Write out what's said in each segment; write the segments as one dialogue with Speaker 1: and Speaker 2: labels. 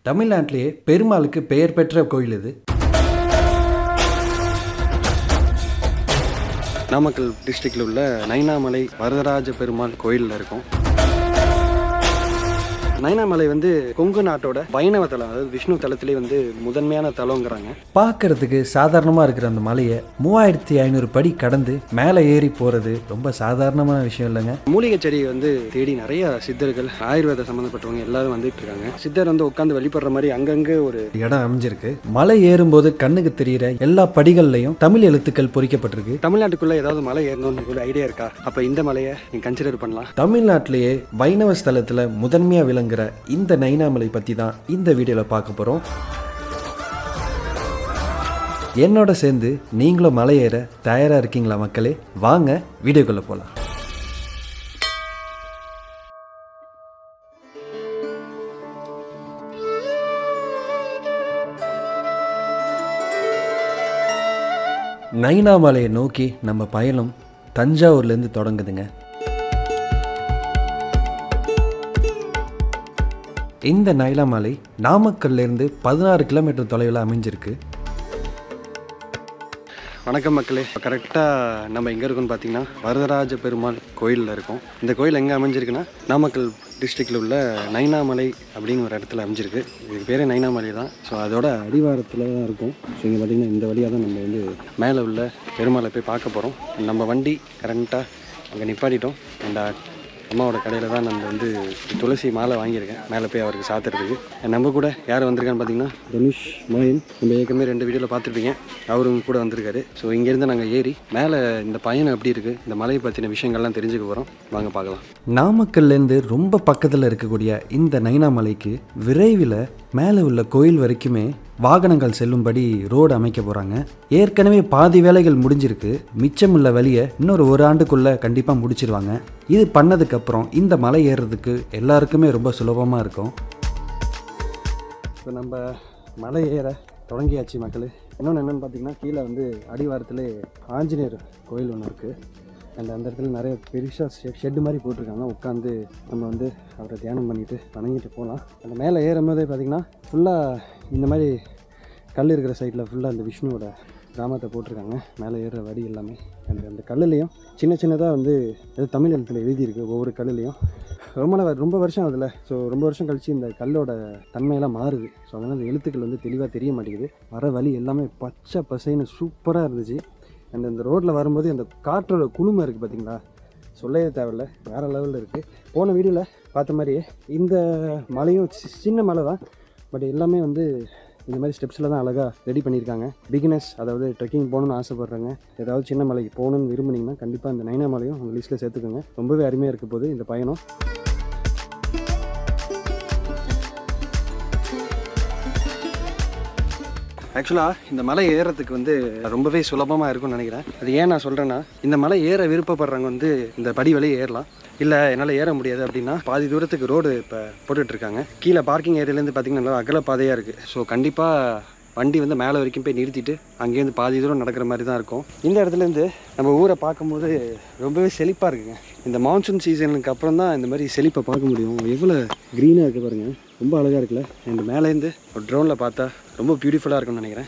Speaker 1: தமிழ்நாட்டிலேயே பெருமாளுக்கு பெயர் பெற்ற கோயில் இது
Speaker 2: நாமக்கல் டிஸ்ட்ரிக்டில் உள்ள நைனாமலை வரதராஜ பெருமாள் கோயிலில் இருக்கும் நைனாமலை வந்து கொங்கு நாட்டோட வைணவ தலம் அதாவது விஷ்ணு தலத்திலே வந்து முதன்மையான தலங்கிறாங்க
Speaker 1: பார்க்கறதுக்கு சாதாரணமாக இருக்கிற அந்த மலையை மூவாயிரத்தி ஐநூறு படி கடந்து மேலே ஏறி போகிறது ரொம்ப சாதாரணமான விஷயம் இல்லைங்க
Speaker 2: மூலிகை செடியை வந்து தேடி நிறைய சித்தர்கள் ஆயுர்வேத சம்மந்தப்பட்டவங்க எல்லாரும் வந்துட்டு இருக்காங்க சித்தர் வந்து உட்காந்து வழிபடுற மாதிரி அங்கங்கே ஒரு
Speaker 1: இடம் அமைஞ்சிருக்கு மலை ஏறும்போது கண்ணுக்கு தெரியிற எல்லா படிகள்லையும் தமிழ் எழுத்துக்கள் பொறிக்கப்பட்டிருக்கு
Speaker 2: தமிழ்நாட்டுக்குள்ள ஏதாவது மலை ஏறணும்னு ஒரு ஐடியா இருக்கா அப்போ இந்த மலையை நீங்க கன்சிடர் பண்ணலாம்
Speaker 1: தமிழ்நாட்டிலேயே வைணவ ஸ்தலத்தில் முதன்மையாக விளங்குற இந்த நைனாமலை பற்றி தான் இந்த வீடியோவில் பார்க்க போகிறோம் என்னோட சேர்ந்து நீங்களும் மலை ஏற தயாராக இருக்கீங்களா மக்களே வாங்க வீடியோக்குள்ளே போகலாம் நைனாமலையை நோக்கி நம்ம பயணம் தஞ்சாவூர்லேருந்து தொடங்குதுங்க இந்த நைலாமலை நாமக்கல்லேருந்து பதினாறு கிலோமீட்டர் தொலைவில் அமைஞ்சிருக்கு
Speaker 2: வணக்கம் மக்களே கரெக்டாக நம்ம எங்கே இருக்கோம்னு பார்த்தீங்கன்னா வரதராஜ பெருமாள் கோயிலில் இருக்கோம் இந்த கோயில் எங்கே அமைஞ்சிருக்குன்னா நாமக்கல் டிஸ்ட்ரிக்டில் உள்ள நைனாமலை அப்படின்னு ஒரு இடத்துல அமைஞ்சிருக்கு இதுக்கு பேரே நைனாமலை தான் ஸோ அதோட அடிவாரத்தில் தான் இருக்கும் ஸோ இங்கே பார்த்தீங்கன்னா இந்த வழியாக தான் நம்ம வந்து மேலே உள்ள பெருமாளை போய் பார்க்க போகிறோம் நம்ம வண்டி கரெக்டாக அங்கே நிப்பாட்டிட்டோம் அண்ட் அம்மாவோட கடையில் தான் நம்ம வந்து துளசி மாலை வாங்கியிருக்கேன் மேலே போய் அவருக்கு சாத்துறதுக்கு நம்ம கூட யார் வந்திருக்கான்னு பார்த்தீங்கன்னா தனுஷ் மோயின் நம்ம ஏற்கனவே ரெண்டு வீடியோவில் பார்த்துருப்பீங்க அவரும் கூட வந்திருக்காரு ஸோ இங்கேருந்து நாங்கள் ஏறி மேலே இந்த பயணம் எப்படி இருக்குது இந்த மலையை பற்றின விஷயங்கள்லாம் தெரிஞ்சுக்க போகிறோம் வாங்க பார்க்கலாம்
Speaker 1: நாமக்கல்லேருந்து ரொம்ப பக்கத்தில் இருக்கக்கூடிய இந்த நைனாமலைக்கு விரைவில் மேலே உள்ள கோயில் வரைக்குமே வாகனங்கள் செல்லும்படி ரோடு அமைக்க போகிறாங்க ஏற்கனவே பாதி வேலைகள் முடிஞ்சிருக்கு மிச்சமுள்ள வழியை இன்னொரு ஒரு ஆண்டுக்குள்ளே கண்டிப்பாக முடிச்சிருவாங்க இது பண்ணதுக்கப்புறம் இந்த மலை ஏறுறதுக்கு எல்லாருக்குமே ரொம்ப சுலபமாக இருக்கும்
Speaker 2: இப்போ நம்ம மலை ஏற தொடங்கியாச்சு மக்கள் இன்னொன்று என்னென்னு பார்த்தீங்கன்னா கீழே வந்து அடிவாரத்தில் ஆஞ்சநேயர் கோயில் ஒன்று இருக்குது அண்ட் அந்த இடத்துல நிறைய பெருசாக ஷெ ஷெட்டு மாதிரி போட்டிருக்காங்க உட்காந்து நம்ம வந்து அவரை தியானம் பண்ணிட்டு வணங்கிட்டு போகலாம் அந்த மேலே ஏறும் போதே பார்த்திங்கன்னா ஃபுல்லாக இந்த மாதிரி கல் இருக்கிற சைடில் ஃபுல்லாக அந்த விஷ்ணுவோட கிராமத்தை போட்டிருக்காங்க மேலே ஏறுற வழி எல்லாமே அந்த அந்த கல்லுலேயும் சின்ன சின்னதாக வந்து ஏதோ தமிழ் எழுத்தில் எழுதியிருக்கு ஒவ்வொரு கல்லுலேயும் ரொம்ப நாள் ரொம்ப வருஷம் ஆகுதுல்ல ஸோ ரொம்ப வருஷம் கழிச்சு இந்த கல்லோட தன்மையெல்லாம் மாறுது ஸோ அதனால் அந்த எழுத்துக்கள் வந்து தெளிவாக தெரிய மாட்டேங்குது வர வழி எல்லாமே பச்சை பசைன்னு சூப்பராக இருந்துச்சு அண்ட் இந்த ரோட்டில் வரும்போது அந்த காற்றோட குளுமை இருக்குது பார்த்தீங்களா சொல்லவே தேவையில்ல வேறு லெவலில் இருக்குது போன வீடியோவில் பார்த்த மாதிரியே இந்த மலையும் சி- சின்ன மலை தான் பட் எல்லாமே வந்து இந்த மாதிரி ஸ்டெப்ஸில் தான் அழகாக ரெடி பண்ணியிருக்காங்க பிகினஸ் அதாவது ட்ரெக்கிங் போகணுன்னு ஆசைப்பட்றாங்க ஏதாவது சின்ன மலைக்கு போகணுன்னு விரும்புனீங்கன்னா கண்டிப்பாக இந்த நைனா மலையும் உங்கள் லிஸ்ட்டில் சேர்த்துக்கோங்க ரொம்பவே அருமையாக இருக்க போது இந்த பயணம் ஆக்சுவலாக இந்த மலை ஏறுறதுக்கு வந்து ரொம்பவே சுலபமாக இருக்கும்னு நினைக்கிறேன் அது ஏன் நான் சொல்கிறேன்னா இந்த மலை ஏற விருப்பப்படுறவங்க வந்து இந்த படி வழியை ஏறலாம் இல்லை என்னால் ஏற முடியாது அப்படின்னா பாதி தூரத்துக்கு ரோடு இப்போ போட்டுட்ருக்காங்க கீழே பார்க்கிங் ஏரியாலேருந்து பார்த்தீங்கன்னா நல்லா அகல பாதையாக இருக்குது ஸோ கண்டிப்பாக வண்டி வந்து மேலே வரைக்கும் போய் நிறுத்திட்டு அங்கேருந்து பாதி தூரம் நடக்கிற மாதிரி தான் இருக்கும் இந்த இடத்துலேருந்து நம்ம ஊரை பார்க்கும்போது ரொம்பவே செழிப்பாக இருக்குங்க இந்த மான்சூன் சீசனுக்கு அப்புறம் தான் இந்த மாதிரி செழிப்பை பார்க்க முடியும் எவ்வளோ க்ரீனாக இருக்குது பாருங்கள் ரொம்ப அழகாக இருக்குல்ல இந்த மேலேருந்து ஒரு ட்ரோனில் பார்த்தா ரொம்ப பியூட்டிஃபுல்லாக இருக்கும்னு நினைக்கிறேன்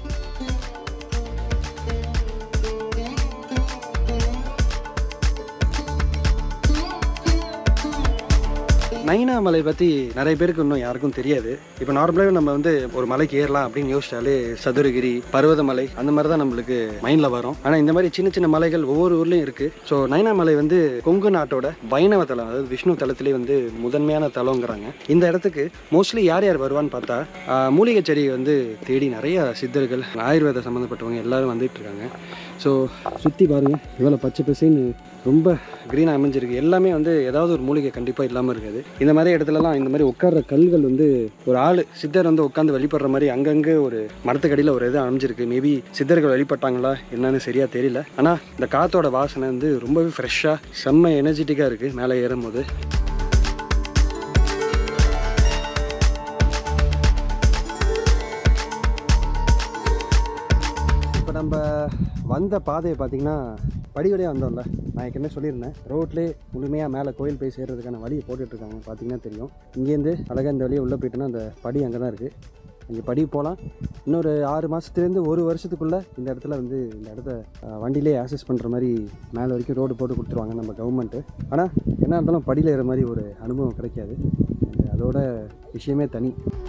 Speaker 2: நைனா மலை பற்றி நிறைய பேருக்கு இன்னும் யாருக்கும் தெரியாது இப்போ நார்மலாகவே நம்ம வந்து ஒரு மலைக்கு ஏறலாம் அப்படின்னு யோசிச்சாலே சதுரகிரி பர்வதமலை அந்த மாதிரி தான் நம்மளுக்கு மைண்டில் வரும் ஆனால் இந்த மாதிரி சின்ன சின்ன மலைகள் ஒவ்வொரு ஊர்லேயும் இருக்குது ஸோ நைனா மலை வந்து கொங்கு நாட்டோட வைணவ தலம் அதாவது விஷ்ணு தலத்திலே வந்து முதன்மையான தலங்கிறாங்க இந்த இடத்துக்கு மோஸ்ட்லி யார் யார் வருவான்னு பார்த்தா ஆஹ், மூலிகை செடியை வந்து தேடி நிறைய சித்தர்கள் ஆயுர்வேத சம்மந்தப்பட்டவங்க எல்லாரும் வந்துட்டு இருக்காங்க ஸோ சுற்றி பாருங்கள் இவ்வளோ பச்சை பசேன்னு ரொம்ப க்ரீனாக அமைஞ்சிருக்கு எல்லாமே வந்து ஏதாவது ஒரு மூலிகை கண்டிப்பாக இல்லாமல் இருக்காது இந்த மாதிரி இடத்துலலாம் இந்த மாதிரி உட்கார்ற கல்கள் வந்து ஒரு ஆள் சித்தர் வந்து உட்காந்து வழிபடுற மாதிரி அங்கங்கே ஒரு மரத்துக்கடியில் ஒரு இது அமைஞ்சிருக்கு மேபி சித்தர்கள் வழிபட்டாங்களா என்னன்னு சரியாக தெரியல ஆனால் இந்த காத்தோட வாசனை வந்து ரொம்பவே ஃப்ரெஷ்ஷாக செம்ம எனர்ஜெட்டிக்காக இருக்குது மேலே ஏறும்போது இப்போ நம்ம வந்த பாதையை பார்த்தீங்கன்னா படி வழியாக வந்தோம்ல நான் ஏற்கனவே சொல்லியிருந்தேன் ரோட்லேயே முழுமையாக மேலே கோயில் போய் சேர்றதுக்கான வழியை போட்டுட்ருக்காங்க பார்த்தீங்கன்னா தெரியும் இங்கேருந்து அழகாக இந்த வழியை உள்ளே போயிட்டோன்னா அந்த படி அங்கே தான் இருக்குது இங்கே படி போகலாம் இன்னொரு ஆறு மாதத்துலேருந்து ஒரு வருஷத்துக்குள்ளே இந்த இடத்துல வந்து இந்த இடத்த அஹ், வண்டியிலே ஆக்சஸ் பண்ணுற மாதிரி மேலே வரைக்கும் ரோடு போட்டு கொடுத்துருவாங்க நம்ம கவர்மெண்ட்டு ஆனால் என்ன இருந்தாலும் படியில் ஏற மாதிரி ஒரு அனுபவம் கிடைக்காது And அதோட விஷயமே தனி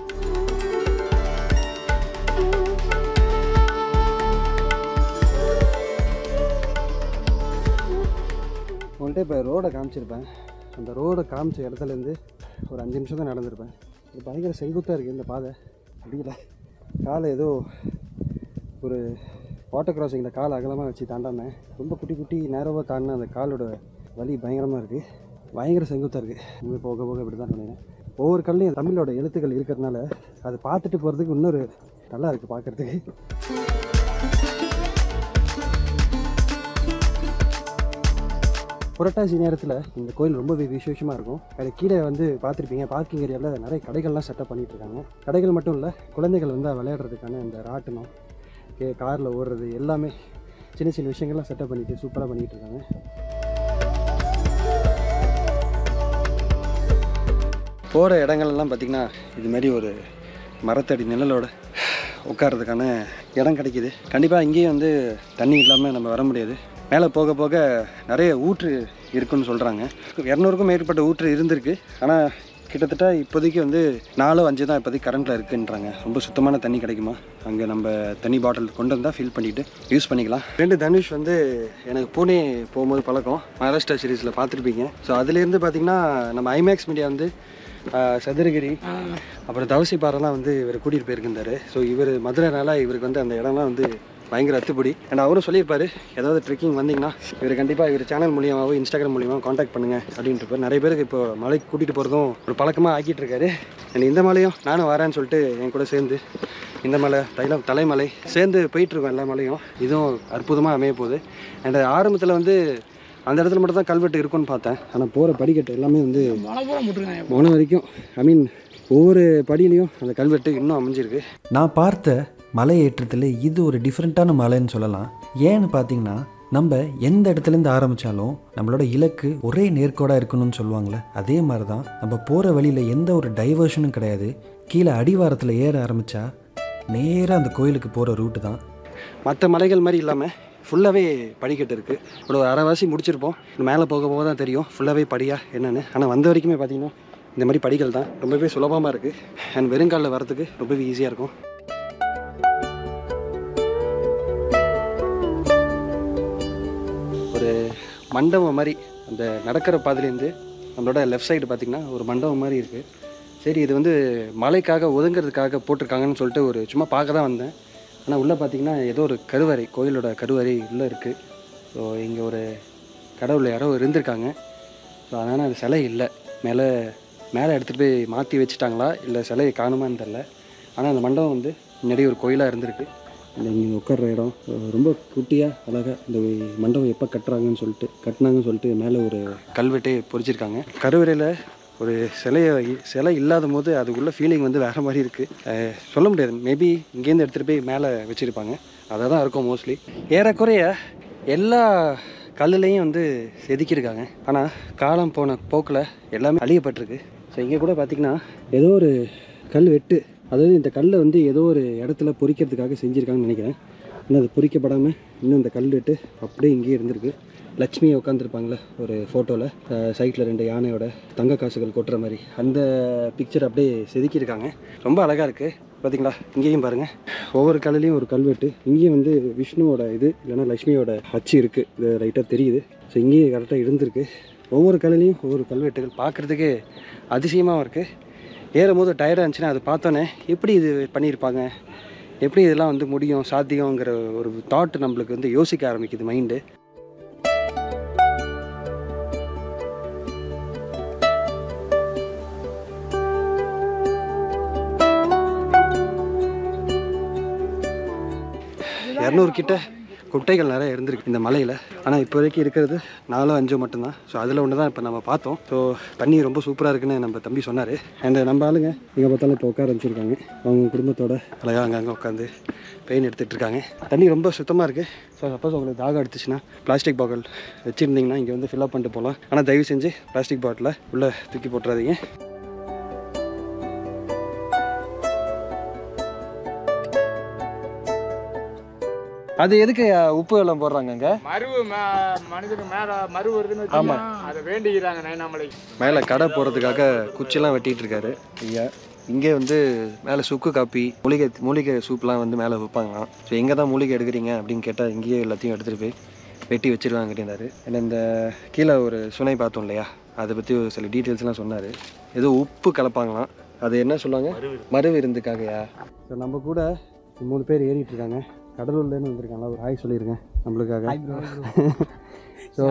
Speaker 2: உங்கள்கிட்ட இப்போ ரோடை காமிச்சிருப்பேன் அந்த ரோடை காமிச்ச இடத்துலேருந்து ஒரு அஞ்சு நிமிஷம் தான் நடந்திருப்பேன் இது பயங்கர செங்குத்தாக இருக்குது இந்த பாதை முடியல காலை ஏதோ ஒரு வாட்டர் கிராசிங்கில் கால் அகலமாக வச்சு தாண்டாமல் ரொம்ப குட்டி குட்டி நேரவாக தாண்டின அந்த காலோட வலி பயங்கரமாக இருக்குது பயங்கர செங்குத்தாக இருக்குது இன்னும் போக போக இப்படி தான் நினைக்கிறேன் ஒவ்வொரு கல்லையும் தமிழோட எழுத்துக்கள் இருக்கிறதுனால அதை பார்த்துட்டு போகிறதுக்கு இன்னொரு நல்லா இருக்குது பார்க்குறதுக்கு புரட்டாசி நேரத்தில் இந்த கோயில் ரொம்பவே விசேஷமாக இருக்கும் அது கீழே வந்து பார்த்துருப்பீங்க பார்க்கிங் ஏரியாவில் நிறைய கடைகள்லாம் செட்டப் பண்ணிட்டு இருக்காங்க கடைகள் மட்டும் இல்லை குழந்தைகள் வந்து விளையாடுறதுக்கான இந்த ராட்டினம் கே காரில் ஓடுறது எல்லாமே சின்ன சின்ன விஷயங்கள்லாம் செட்டப் பண்ணிட்டு சூப்பராக பண்ணிகிட்டு இருக்காங்க போகிற இடங்கள்லாம் பார்த்திங்கன்னா இது மாதிரி ஒரு மரத்தடி நிழலோட உட்கார்றதுக்கான இடம் கிடைக்கிது கண்டிப்பாக இங்கேயும் வந்து தண்ணி இல்லாமல் நம்ம வர முடியாது மேலே போக போக நிறைய ஊற்று இருக்குன்னு சொல்கிறாங்க இரநூறுக்கும் மேற்பட்ட ஊற்று இருந்திருக்கு ஆனால் கிட்டத்தட்ட இப்போதைக்கு வந்து நாலோ அஞ்சு தான் இப்போதைக்கு கரண்ட்டில் இருக்குன்றாங்க ரொம்ப சுத்தமான தண்ணி கிடைக்குமா அங்கே நம்ம தண்ணி பாட்டில் கொண்டு வந்தால் ஃபில் பண்ணிவிட்டு யூஸ் பண்ணிக்கலாம் ரெண்டு தனுஷ் வந்து எனக்கு பூனே போகும்போது பழக்கம் மகாராஷ்டிரா சீரீஸில் பார்த்துருப்பீங்க ஸோ அதுலேருந்து பார்த்திங்கன்னா நம்ம ஐமேக்ஸ் மீடியா வந்து ஆஹ், சதுரகிரி அப்புறம் தவசி பாறைலாம் வந்து இவர் கூட்டிகிட்டு போயிருக்கிருந்தாரு ஸோ இவர் மதுரைனால இவருக்கு வந்து அந்த இடம்லாம் வந்து பயங்கர அத்துப்படி அண்ட் அவரும் சொல்லியிருப்பாரு ஏதாவது ட்ரெக்கிங் வந்தீங்கன்னா இவர் கண்டிப்பாக இவர் சேனல் மூலியமாகவோ இன்ஸ்டாகிராம் மூலியமாக காண்டாக்ட் பண்ணுங்க அப்படின்ட்டு இருப்பாரு. நிறைய பேருக்கு இப்போ மலைக்கு கூட்டிகிட்டு போகிறதும் ஒரு பழக்கமாக ஆக்கிட்டு இருக்காரு அண்ட் இந்த மலையும் நானும் வரேன்னு சொல்லிட்டு என் கூட சேர்ந்து இந்த மலை தைலம் தலைமலை சேர்ந்து போயிட்டு இருக்கோம் எல்லா மலையும் இதுவும் அற்புதமாக அமைய போகுது அண்ட் ஆரம்பத்தில் வந்து அந்த இடத்துல மட்டும் தான் கல்வெட்டு இருக்கும்னு பார்த்தேன் ஆனால் போகிற படிக்கட்டு எல்லாமே வந்து போன வரைக்கும் ஐ மீன் ஒவ்வொரு படியிலையும் அந்த கல்வெட்டு இன்னும் அமைஞ்சிருக்கு
Speaker 1: நான் பார்த்த மலை ஏற்றத்தில் இது ஒரு டிஃப்ரெண்ட்டான மலைன்னு சொல்லலாம் ஏன்னு பார்த்தீங்கன்னா நம்ம எந்த இடத்துலேருந்து ஆரம்பித்தாலும் நம்மளோட இலக்கு ஒரே நேர்கோடாக இருக்கணும்னு சொல்லுவாங்களே அதே மாதிரி தான் நம்ம போகிற வழியில் எந்த ஒரு டைவர்ஷனும் கிடையாது கீழே அடிவாரத்தில் ஏற ஆரம்பித்தா நேராக அந்த கோயிலுக்கு போகிற ரூட்டு தான்
Speaker 2: மற்ற மலைகள் மாதிரி இல்லாமல் ஃபுல்லாகவே படிக்கட்டு இருக்குது ஒரு அரைவாசி முடிச்சிருப்போம் மேலே போக போக தான் தெரியும் ஃபுல்லாகவே படியா என்னென்னு ஆனால் வந்த வரைக்குமே பார்த்தீங்கன்னா இந்த மாதிரி படிகள் தான் ரொம்பவே சுலபமாக இருக்குது அண்ட் வெறுங்காலில் வரதுக்கு ரொம்பவே ஈஸியாக இருக்கும் ஒரு மண்டபம் மாதிரி அந்த நடக்கிற பாதையிலேருந்து நம்மளோட லெஃப்ட் சைடு பார்த்திங்கன்னா ஒரு மண்டபம் மாதிரி இருக்குது சரி இது வந்து மலைக்காக ஒதுங்கிறதுக்காக போட்டிருக்காங்கன்னு சொல்லிட்டு ஒரு சும்மா பார்க்க தான் வந்தேன் ஆனால் உள்ளே பார்த்தீங்கன்னா ஏதோ ஒரு கருவறை கோயிலோட கருவறை உள்ளே இருக்குது ஸோ இங்கே ஒரு கடவுள் யாரோ இருந்திருக்காங்க ஸோ அதனால் அந்த சிலை இல்லை மேலே மேலே எடுத்துகிட்டு போய் மாற்றி வச்சுட்டாங்களா இல்லை சிலையை காணுமான்னு தெரில ஆனால் அந்த மண்டபம் வந்து முன்னாடி ஒரு கோயிலாக இருந்திருக்கு இந்த இங்கே உட்கார்ற இடம் அஹ் ரொம்ப குட்டியாக அழகாக இந்த மண்டபம் எப்போ கட்டுறாங்கன்னு சொல்லிட்டு கட்டினாங்கன்னு சொல்லிட்டு மேலே ஒரு கல்வெட்டே பொறிச்சிருக்காங்க கருவறையில் ஒரு சிலையை சிலை இல்லாத போது அதுக்குள்ள ஃபீலிங் வந்து வேறு மாதிரி இருக்குது சொல்ல முடியாது மேபி இங்கேருந்து எடுத்துகிட்டு போய் மேலே வச்சுருப்பாங்க அதை தான் இருக்கும் மோஸ்ட்லி ஏறக்குறைய எல்லா கல்லுலேயும் வந்து செதுக்கியிருக்காங்க ஆனால் காலம் போன போக்கில் எல்லாமே அழியப்பட்டிருக்கு ஸோ இங்கே கூட பார்த்திங்கன்னா ஏதோ ஒரு கல் வெட்டு அதாவது இந்த கல்லை வந்து ஏதோ ஒரு இடத்துல பொறிக்கிறதுக்காக செஞ்சுருக்காங்கன்னு நினைக்கிறேன் ஆனால் அது பொறிக்கப்படாமல் இன்னும் இந்த கல் வெட்டு அப்படியே இங்கேயே இருந்திருக்கு லட்சுமி உட்காந்துருப்பாங்களே ஒரு ஃபோட்டோவில் சைட்டில் ரெண்டு யானையோட தங்க காசுகள் கொட்டுற மாதிரி அந்த பிக்சர் அப்படியே செதுக்கியிருக்காங்க ரொம்ப அழகாக இருக்குது பார்த்தீங்களா இங்கேயும் பாருங்கள் ஒவ்வொரு கல்லுலேயும் ஒரு கல்வெட்டு இங்கேயும் வந்து விஷ்ணுவோட இது இல்லைன்னா லக்ஷ்மியோட அச்சு இருக்குது இது லைட்டாக தெரியுது ஸோ இங்கேயும் கரெக்டாக இருந்திருக்கு ஒவ்வொரு கல்லுலேயும் ஒவ்வொரு கல்வெட்டுகள் பார்க்குறதுக்கு அதிசயமாகவும் இருக்குது ஏறும்போது டயர்டாக இருந்துச்சுன்னா அது பார்த்தோன்னே எப்படி இது பண்ணியிருப்பாங்க எப்படி இதெல்லாம் வந்து முடியும் சாத்தியங்கிற ஒரு தாட் நம்மளுக்கு வந்து யோசிக்க ஆரம்பிக்குது மைண்டு இரநூறு கிட்ட குட்டைகள் நிறைய இருந்திருக்கு இந்த மலையில் ஆனால் இப்போதைக்கு இருக்கிறது நாலோ அஞ்சோ மட்டும்தான் ஸோ அதில் ஒன்று தான் இப்போ நம்ம பார்த்தோம் ஸோ தண்ணி ரொம்ப சூப்பராக இருக்குன்னு நம்ம தம்பி சொன்னார் அண்ட் நம்ம ஆளுங்க இங்கே பார்த்தாலும் இப்போ உட்கார வச்சுருக்காங்க அவங்க குடும்பத்தோட அழகாக அங்கங்கே உட்காந்து பெயின் எடுத்துகிட்டு இருக்காங்க தண்ணி ரொம்ப சுத்தமாக இருக்குது ஸோ சப்போஸ் உங்களுக்கு தாகம் எடுத்துச்சுன்னா பிளாஸ்டிக் பாட்டில் வச்சுருந்தீங்கன்னா இங்கே வந்து ஃபில்அப் பண்ணிட்டு போகலாம் ஆனால் தயவு செஞ்சு பிளாஸ்டிக் பாட்டிலை உள்ளே தூக்கி போட்டுறாதீங்க அது எதுக்கு உப்பு எல்லாம் போடுறாங்க அங்கே
Speaker 3: மருவு மே- மனிதனுக்கு மேல மரு வருதுன்னு வச்சுக்கோங்க, அதை வேண்டிக்கிறாங்க நைனாமலை
Speaker 2: மேலே கடை போகிறதுக்காக குச்சிலாம் வெட்டிட்டு இருக்காரு ஐயா இங்கே வந்து மேலே சுக்கு காப்பி மூலிகை மூலிகை சூப்லாம் வந்து மேலே வைப்பாங்களாம் ஸோ எங்கே தான் மூலிகை எடுக்கிறீங்க அப்படின்னு கேட்டால் இங்கேயே எல்லாத்தையும் எடுத்துகிட்டு போய் வெட்டி வச்சிருவாங்க அப்படின்னாரு ஏன்னா இந்த கீழே ஒரு சுனை பார்த்தோம் இல்லையா அதை பற்றி ஒரு சில டீட்டெயில்ஸ்லாம் சொன்னார் ஏதோ உப்பு கலப்பாங்களாம் அது என்ன சொல்லுவாங்க மறு விருந்துக்காகயா ஸோ நம்ம கூட மூணு பேர் ஏறிட்டு இருக்காங்க கடலூர்லேருந்து வந்திருக்காங்க ஒரு ஹாய் சொல்லியிருக்கேன் நம்மளுக்காக ஸோ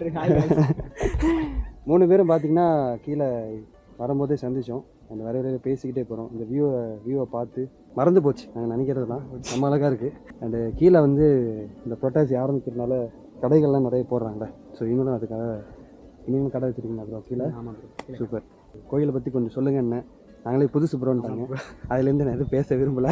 Speaker 2: மூணு பேரும் பார்த்தீங்கன்னா கீழே வரும்போதே சந்திச்சோம் அந்த வர வரையில் பேசிக்கிட்டே போகிறோம் இந்த வியூவை வியூவை பார்த்து மறந்து போச்சு நாங்கள் நினைக்கிறது தான் நம்ம அழகாக இருக்குது அண்டு கீழே வந்து இந்த புரட்டாசி ஆரம்பிக்கிறதுனால கடைகள்லாம் நிறைய போடுறாங்களே ஸோ இன்னும் அதுக்காக இனிமேல் கடை வச்சுருக்கீங்களா ப்ரோ கீழே சூப்பர் கோயிலை பற்றி கொஞ்சம் சொல்லுங்க என்ன நாங்களே புதுசு ப்ரோன்ட்டாங்க அதுலேருந்து நான் எதுவும் பேச விரும்பலை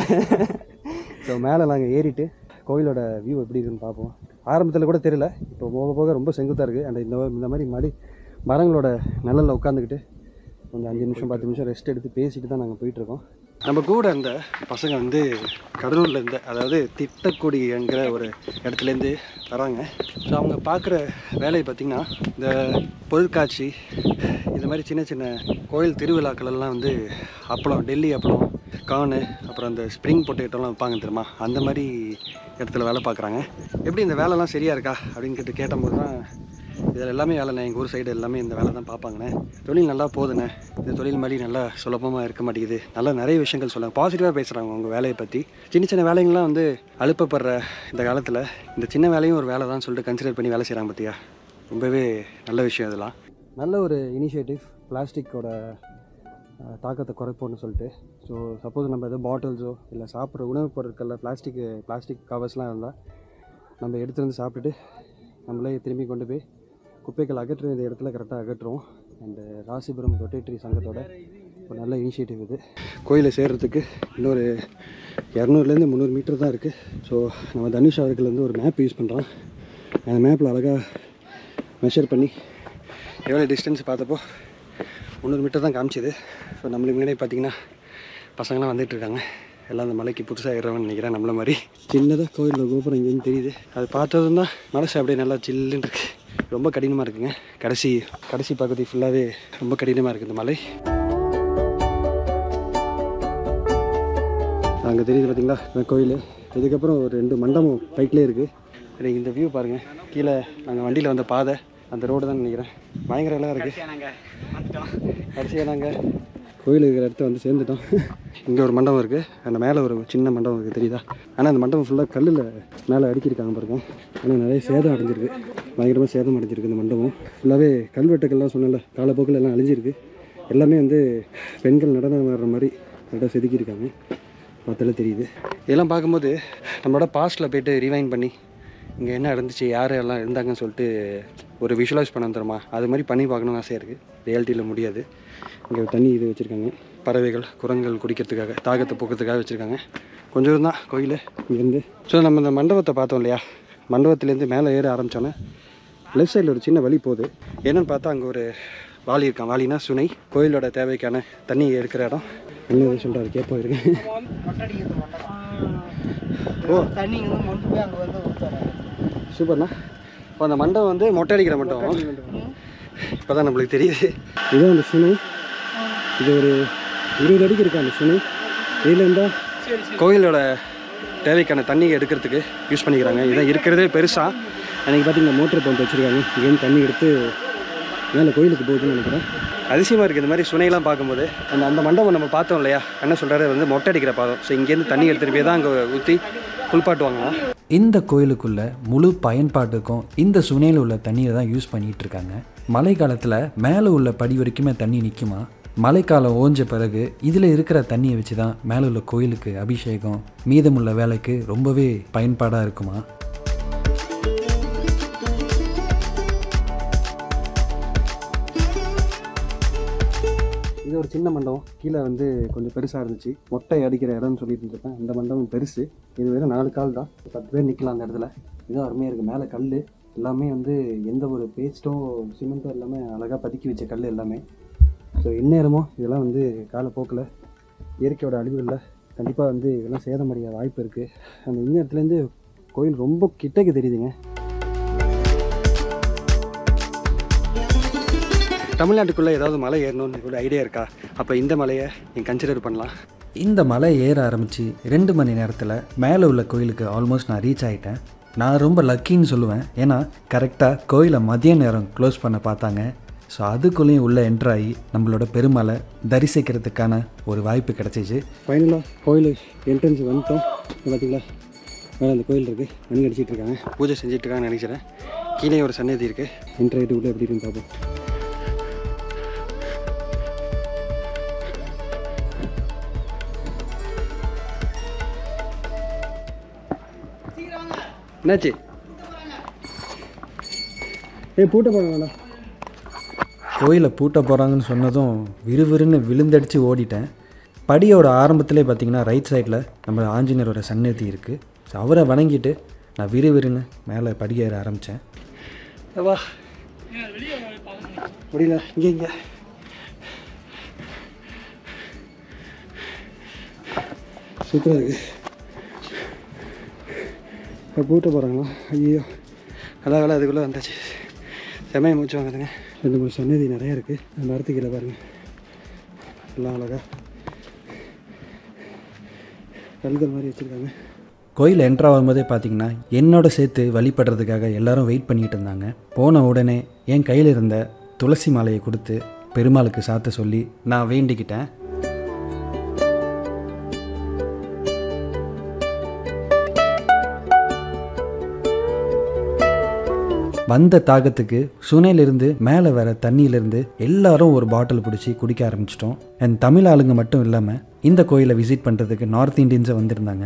Speaker 2: ஸோ மேலே நாங்கள் ஏறிட்டு கோயிலோட வியூ எப்படி இருக்குன்னு பார்ப்போம் ஆரம்பத்தில் கூட தெரியல இப்போ போக போக ரொம்ப செங்குத்தாக இருக்குது அண்ட் இந்த இந்த மாதிரி மடி மரங்களோட நிழலில் உட்காந்துக்கிட்டு கொஞ்சம் அஞ்சு நிமிஷம் பத்து நிமிஷம் ரெஸ்ட் எடுத்து பேசிட்டு தான் நாங்கள் போயிட்டுருக்கோம் நம்ம கூட அந்த பசங்க வந்து கடலூர்லேருந்து அதாவது திட்டக்குடிங்கிற ஒரு இடத்துலேருந்து வராங்க ஸோ அவங்க பார்க்குற வேலையை பார்த்திங்கன்னா இந்த பொருட்காட்சி இந்த மாதிரி சின்ன சின்ன கோயில் திருவிழாக்கள் எல்லாம் வந்து அப்பளம் டெல்லி அப்பளம் கார்னு அப்புறம் அந்த ஸ்ப்ரிங் பொட்டேட்டோலாம் வைப்பாங்க தெரியுமா அந்த மாதிரி இடத்துல வேலை பார்க்குறாங்க எப்படி இந்த வேலைலாம் சரியாக இருக்கா அப்படின்னு கேட்டு கேட்டபோது தான் இதில் எல்லாமே வேலைண்ணே எங்கள் ஊர் சைடு எல்லாமே இந்த வேலை தான் பார்ப்பாங்கண்ணே தொழில் நல்லா போகுதுண்ணே இந்த தொழில் மாதிரி நல்லா சுலபமாக இருக்க மாட்டேங்குது நல்லா நிறைய விஷயங்கள் சொல்லுவாங்க பாசிட்டிவாக பேசுகிறாங்க உங்கள் வேலையை பற்றி சின்ன சின்ன வேலைங்கள்லாம் வந்து அழுப்பப்படுற இந்த காலத்தில் இந்த சின்ன வேலையும் ஒரு வேலை தான் சொல்லிட்டு கன்சிடர் பண்ணி வேலை செய்கிறாங்க பார்த்தியா ரொம்பவே நல்ல விஷயம் இதெல்லாம் நல்ல ஒரு இனிஷியேட்டிவ் பிளாஸ்டிக்கோட தாக்கத்தை குறைப்போம்னு சொல்லிட்டு ஸோ சப்போஸ் நம்ம எதோ பாட்டில்ஸோ இல்லை சாப்பிட்ற உணவுப் பொருட்களில் பிளாஸ்டிக் பிளாஸ்டிக் கவர்ஸ்லாம் இருந்தால் நம்ம எடுத்துகிட்டு வந்து சாப்பிட்டுட்டு நம்மளே திரும்பி கொண்டு போய் குப்பைகள் அகற்ற வேண்டிய இடத்துல கரெக்டாக அகற்றுவோம் அண்டு ராசிபுரம் ரொட்டேட்டரி சங்கத்தோட ஒரு நல்ல இனிஷியேட்டிவ் இது கோயிலை சேர்கிறதுக்கு இன்னொரு இரநூறுலேருந்து முந்நூறு மீட்டர் தான் இருக்குது ஸோ நம்ம தனுஷ் அவர்கள் வந்து ஒரு மேப் யூஸ் பண்ணுறோம் அந்த மேப்பில் அழகாக மெஷர் பண்ணி எவ்வளோ டிஸ்டன்ஸ் பார்த்தப்போ முந்நூறு மீட்டர் தான் காமிச்சிது ஸோ நம்மளுக்கு முன்னாடி பார்த்தீங்கன்னா பசங்களாம் வந்துட்டு இருக்காங்க எல்லாம் அந்த மலைக்கு புதுசாக ஏறவன்னு நினைக்கிறேன் நம்மள மாதிரி சின்னதாக கோயிலில் கோபுரம் இங்கேயும் தெரியுது அது பார்த்ததும் தான் மனசு அப்படியே நல்லா சில்லுன்னு இருக்கு ரொம்ப கடினமாக இருக்குங்க கடைசி கடைசி பகுதி ஃபுல்லாகவே ரொம்ப கடினமாக இருக்குது இந்த மலை அங்கே தெரியுது பார்த்தீங்களா இந்த கோயில் இதுக்கப்புறம் ஒரு ரெண்டு மண்டபம் பைக்லேயே இருக்குது எனக்கு இந்த வியூ பாருங்கள் கீழே நாங்கள் வண்டியில் வந்த பாதை அந்த ரோடு தான் நினைக்கிறேன் பயங்கர எல்லாம் இருக்குது கடைசியாக நாங்கள் கோயில் இருக்கிற இடத்த வந்து சேர்ந்துட்டோம் இங்கே ஒரு மண்டபம் இருக்குது அந்த மேலே ஒரு சின்ன மண்டபம் இருக்குது தெரியுதா ஆனால் அந்த மண்டபம் ஃபுல்லாக கல்லில் மேலே அடுக்கியிருக்காங்க பாருங்க ஆனால் நிறைய சேதம் அடைஞ்சிருக்கு பயங்கரமாக சேதம் அடைஞ்சிருக்கு இந்த மண்டபம் ஃபுல்லாகவே கல்வெட்டுக்கள்லாம் சொன்னல காலப்போக்கில் எல்லாம் அழிஞ்சிருக்கு எல்லாமே வந்து பெண்கள் நடனம் ஆடுற மாதிரி நல்லா செதுக்கியிருக்காங்க பார்த்தாலே தெரியுது இதெல்லாம் பார்க்கும்போது நம்மளோட பாஸ்ட்டில் போயிட்டு ரிவைன் பண்ணி இங்கே என்ன இருந்துச்சு யார் எல்லாம் இருந்தாங்கன்னு சொல்லிட்டு ஒரு விஷுவலைஸ் பண்ண தருமா அது மாதிரி பண்ணி பார்க்கணும்னு ஆசையாக இருக்குது ரியாலிட்டியில் முடியாது இங்கே தண்ணி இது வச்சுருக்காங்க பறவைகள் குரங்குகள் குடிக்கிறதுக்காக தாகத்தை போக்குறதுக்காக வச்சுருக்காங்க கொஞ்சம் தான் கோயில் இங்கேருந்து ஸோ நம்ம இந்த மண்டபத்தை பார்த்தோம் இல்லையா மண்டபத்துலேருந்து மேலே ஏற ஆரம்பித்தோன்னே லெஃப்ட் சைடில் ஒரு சின்ன வழி போகுது என்னன்னு பார்த்தா அங்கே ஒரு வாளி இருக்கான் வாளினா சுனை கோயிலோட தேவைக்கான தண்ணி எடுக்கிற இடம் என்ன எதுவும் சொல்கிறாரு கேட்போம் இருக்கேன் ஓ
Speaker 4: தண்ணி வந்து கொண்டு போய் அங்கே வந்து ஊற்றுறாரு
Speaker 2: சூப்பர்ண்ணா இப்போ அந்த மண்டபம் வந்து மொட்டை அடிக்கிற மண்டபம் இப்போ தான் நம்மளுக்கு தெரியுது இதுதான் அந்த சுனை இது ஒரு இருபது அடிக்கு இருக்கு அந்த சுனை இதில் இருந்தால் கோயிலோட தேவைக்கான தண்ணி எடுக்கிறதுக்கு யூஸ் பண்ணிக்கிறாங்க இதான் இருக்கிறதே பெருசாக அன்றைக்கி பார்த்தீங்கன்னா மோட்டர் பம்ப் வச்சுருக்காங்க இங்கேருந்து தண்ணி எடுத்து மேலே கோயிலுக்கு போகுதுன்னு நினைக்கிறேன் அதிசயமாக இருக்குது இந்த மாதிரி சுனையெல்லாம் பார்க்கும்போது அந்த அந்த மண்டபம் நம்ம பார்த்தோம் இல்லையா என்ன சொல்கிறாரு வந்து மொட்டை அடிக்கிற பாதம் ஸோ இங்கேருந்து தண்ணி எடுத்துகிட்டு போய் தான் அங்கே ஊற்றி குளிப்பாட்டுவாங்களாம்
Speaker 1: இந்த கோயிலுக்குள்ள முழு பயன்பாட்டுக்கும் இந்த சுனையில் உள்ள தண்ணியை தான் யூஸ் பண்ணிட்டு இருக்காங்க மழை காலத்தில் மேலே உள்ள படி வரைக்குமே தண்ணி நிற்குமா மழைக்காலம் ஓஞ்ச பிறகு இதில் இருக்கிற தண்ணியை வச்சு தான் மேலே உள்ள கோயிலுக்கு அபிஷேகம் மீதமுள்ள வேலைக்கு ரொம்பவே பயன்பாடாக இருக்குமா
Speaker 2: ஒரு சின்ன மண்டபம் கீழே வந்து கொஞ்சம் பெருசாக இருந்துச்சு மொட்டை அடிக்கிற இடம்னு சொல்லிட்டு இருந்திருப்பேன் அந்த மண்டபம் பெருசு இது வெறும் நாலு கால் தான் பத்து பேர் நிற்கலாம் அந்த இடத்துல இதுவும் அருமையாக இருக்குது மேலே கல் எல்லாமே வந்து எந்த ஒரு பேஸ்ட்டோ சிமெண்ட்டோ எல்லாமே அழகாக பதுக்கி வச்ச கல் எல்லாமே ஸோ இந்நேரமும் இதெல்லாம் வந்து காலப்போக்கில் இயற்கையோட அழிவுகளில் கண்டிப்பாக வந்து இதெல்லாம் சேதமடைய வாய்ப்பு இருக்குது அந்த இந்நேரத்துலேருந்து கோயில் ரொம்ப கிட்டக்கு தெரியுதுங்க தமிழ்நாட்டுக்குள்ளே ஏதாவது மலை ஏறணும்னு ஒரு ஐடியா இருக்கா அப்போ இந்த மலையை நீங்கள் கன்சிடர் பண்ணலாம்
Speaker 1: இந்த மலை ஏற ஆரம்பித்து ரெண்டு மணி நேரத்தில் மேலே உள்ள கோயிலுக்கு ஆல்மோஸ்ட் நான் ரீச் ஆகிட்டேன் நான் ரொம்ப லக்கின்னு சொல்லுவேன் ஏன்னா கரெக்டாக கோயிலை மதிய நேரம் க்ளோஸ் பண்ண பார்த்தாங்க ஸோ அதுக்குள்ளேயும் உள்ளே என்ட்ராகி நம்மளோட பெருமலை தரிசிக்கிறதுக்கான ஒரு வாய்ப்பு கிடச்சிச்சு
Speaker 2: ஃபைனலாக கோயில் என்ட்ரன்ஸ் வந்துட்டோம் இங்க பார்த்தீங்களா மேலே அந்த கோயில் இருக்குது மணி அடிச்சிட்டு இருக்காங்க பூஜை செஞ்சுட்டு இருக்காங்கன்னு நினைக்கிறேன் கீழே ஒரு சன்னதி இருக்குது என்ட்ரு ஆகிட்டு உள்ள எப்படி இருக்குன்னு பார்ப்போம் என்னாச்சு ஏய் பூட்ட போகிறாங்களா
Speaker 1: கோயிலை பூட்ட போகிறாங்கன்னு சொன்னதும் விறுவிறுன்னு விழுந்தடிச்சு ஓடிட்டேன் படியோட ஆரம்பத்திலே பார்த்தீங்கன்னா ரைட் சைடில் நம்ம ஆஞ்சநேயரோட சன்னதி இருக்குது ஸோ அவரை வணங்கிட்டு நான் விறுவிறுன்னு மேலே படியேற ஆரம்பித்தேன்
Speaker 2: வா முடியல இங்கே இங்கே சூப்பராக இருக்கு இப்போ பூட்ட போகிறாங்களா ஐயோ கலா கலா அதுக்குள்ளே வந்தாச்சு செமையை மூச்சு வாங்குதுங்க ரெண்டு மூணு சன்னதி நிறையா இருக்குது அந்த மரத்துக்கு கீழே பாருங்கள் எல்லாம் அழகா கல்கள் மாதிரி வச்சுருக்காங்க
Speaker 1: கோயில் என்ட்ரு ஆகும்போதே பார்த்தீங்கன்னா என்னோட சேர்த்து வழிபடுறதுக்காக எல்லாரும் வெயிட் பண்ணிட்டு இருந்தாங்க போன உடனே என் கையில் இருந்த துளசி மாலையை கொடுத்து பெருமாளுக்கு சாத்த சொல்லி நான் வேண்டிக்கிட்டேன் வந்த தாகத்துக்கு சுனையிலிருந்து மேலே வர தண்ணியிலிருந்து எல்லாரும் ஒரு பாட்டில் பிடிச்சி குடிக்க ஆரம்பிச்சிட்டோம் அண்ட் தமிழ் ஆளுங்க மட்டும் இல்லாமல் இந்த கோயிலை விசிட் பண்ணுறதுக்கு நார்த் இந்தியன்ஸை வந்திருந்தாங்க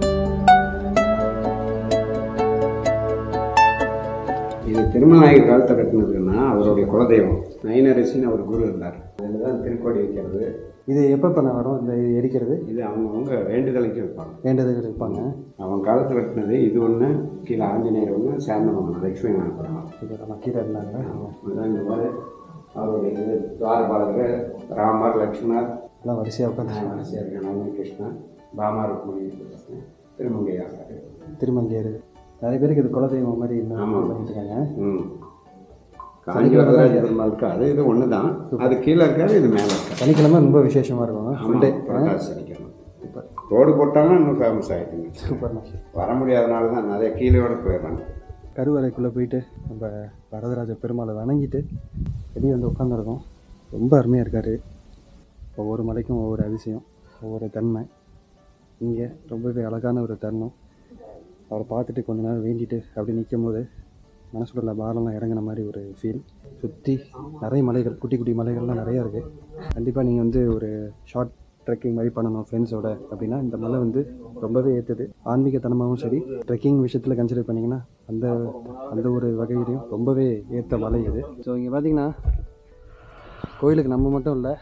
Speaker 5: இது திருமநாயகர் காலத்தை கட்டினதுன்னா அவருடைய குலதெய்வம் நயனரசின்னு அவர் குரு இருந்தார் அதில் தான் திருக்கோடி வைக்கிறது
Speaker 2: இது எப்போ பண்ண வரும் இந்த இது எரிக்கிறது
Speaker 5: இது அவங்கவுங்க வேண்டுதலுக்கு வைப்பாங்க
Speaker 2: வேண்டதுக்கு இருப்பாங்க
Speaker 5: அவன் காலத்தில் கட்டினது இது ஒன்று கீழே ஆஞ்சநேயர் ஒன்று சேர்ந்தம் ஒன்று லட்சுமி நாயகரம்
Speaker 2: இப்போ நம்ம கீழே இருந்தாங்க
Speaker 5: அதுதான் இந்த மாதிரி அவருடைய இது துவாரபாலகர் ராமர் லக்ஷ்மணர்
Speaker 2: எல்லாம் வரிசையாக உட்காந்து
Speaker 5: வரிசையாக இருக்க நவமி கிருஷ்ணன் பாமா ருக்மணி கிருஷ்ணன் திருமங்கையாசாரு
Speaker 2: திருமங்கேரு நிறைய பேருக்கு இது குலதெய்வம் மாதிரி இன்னும்
Speaker 5: ஆமாம்.
Speaker 2: பண்ணிட்டு இருக்காங்க
Speaker 5: ம் காஞ்சி வரதராஜ பெருமாள் இருக்கு அது இது ஒன்று தான் அது கீழே இருக்காது இது மேலே இருக்காது
Speaker 2: சனிக்கிழமை ரொம்ப விசேஷமாக இருக்கும் ஃபுல் டே
Speaker 5: ஆமாம் புரட்டாசி சனிக்கிழமை ரோடு போட்டாங்கன்னா இன்னும் ஃபேமஸ் ஆகிடுங்க
Speaker 2: சூப்பர்ண்ணா
Speaker 5: வர முடியாதனால தான் நிறைய கீழேயோட போயிடுறாங்க
Speaker 2: கருவறைக்குள்ளே போயிட்டு நம்ம வரதராஜ பெருமாளை வணங்கிட்டு வெளியே வந்து உட்காந்துருக்கோம் ரொம்ப அருமையாக இருக்கார் ஒவ்வொரு மலைக்கும் ஒவ்வொரு அதிசயம் ஒவ்வொரு தன்மை இங்கே ரொம்பவே அழகான ஒரு தருணம் அவரை பார்த்துட்டு கொஞ்ச நேரம் வேண்டிட்டு அப்படி நிற்கும் போது மனசுக்குள்ள பாரம்லாம் இறங்குன மாதிரி ஒரு ஃபீல் சுற்றி நிறைய மலைகள் குட்டி குட்டி மலைகள்லாம் நிறையா இருக்குது கண்டிப்பாக நீங்கள் வந்து ஒரு ஷார்ட் ட்ரெக்கிங் மாதிரி பண்ணணும் ஃப்ரெண்ட்ஸோட அப்படின்னா இந்த மலை வந்து ரொம்பவே ஏற்றுது ஆன்மீகத்தனமாகவும் சரி ட்ரெக்கிங் விஷயத்தில் கன்சிடர் பண்ணிங்கன்னா அந்த அந்த ஒரு வகையிலையும் ரொம்பவே ஏற்ற மலை இது ஸோ இங்கே பார்த்தீங்கன்னா கோயிலுக்கு நம்ம மட்டும் இல்லை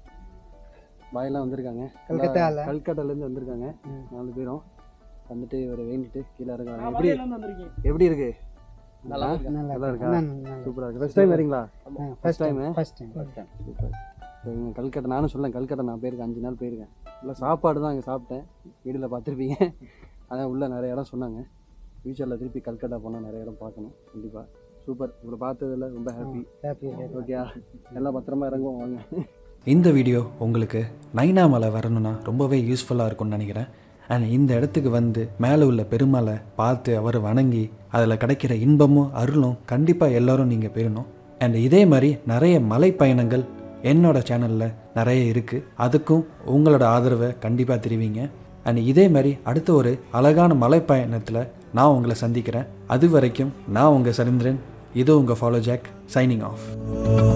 Speaker 2: பாயெல்லாம் வந்திருக்காங்க
Speaker 4: கல்கத்தால.
Speaker 2: கல்கட்டாலேருந்து வந்திருக்காங்க நாலு பேரும் வந்துட்டு இவரை வேண்டிட்டு கீழே இருக்காங்க எப்படி எப்படி இருக்கு நல்லா நல்லா இருக்கா சூப்பராக இருக்கு ஃபர்ஸ்ட் டைம் வரீங்களா first time
Speaker 4: first time
Speaker 2: super இவங்க கல்கட்டை நானும் சொல்லேன் கல்கட்டை நான் போயிருக்கேன் அஞ்சு நாள் போயிருக்கேன் இல்லை சாப்பாடு தான் அங்கே சாப்பிட்டேன் வீடியோவில் பார்த்துருப்பீங்க அதான் உள்ள நிறைய இடம் சொன்னாங்க ஃப்யூச்சரில் திருப்பி கல்கட்டா போனால் நிறைய இடம் பார்க்கணும் கண்டிப்பாக சூப்பர் உங்களை பார்த்ததில் ரொம்ப ஹாப்பி
Speaker 4: ஹாப்பி
Speaker 2: ஓகே எல்லாம் பத்திரமா இறங்குவோம் வாங்க
Speaker 1: இந்த வீடியோ உங்களுக்கு நைனா மலை வரணும்னா ரொம்பவே யூஸ்ஃபுல்லாக இருக்கும்னு நினைக்கிறேன் அண்ட் இந்த இடத்துக்கு வந்து மேலே உள்ள பெருமாளை பார்த்து அவரை வணங்கி அதில் கிடைக்கிற இன்பமும் அருளும் கண்டிப்பாக எல்லாரும் நீங்கள் பெறணும் அண்ட் இதே மாதிரி நிறைய மலை பயணங்கள் என்னோட சேனலில் நிறைய இருக்குது அதுக்கும் உங்களோட ஆதரவை கண்டிப்பாக தெரிவிங்க அண்ட் இதே மாதிரி அடுத்த ஒரு அழகான மலை பயணத்தில் நான் உங்களை சந்திக்கிறேன் அது வரைக்கும் நான் உங்கள் சரிந்திரன் இது உங்கள் ஃபாலோ ஜாக் சைனிங் ஆஃப்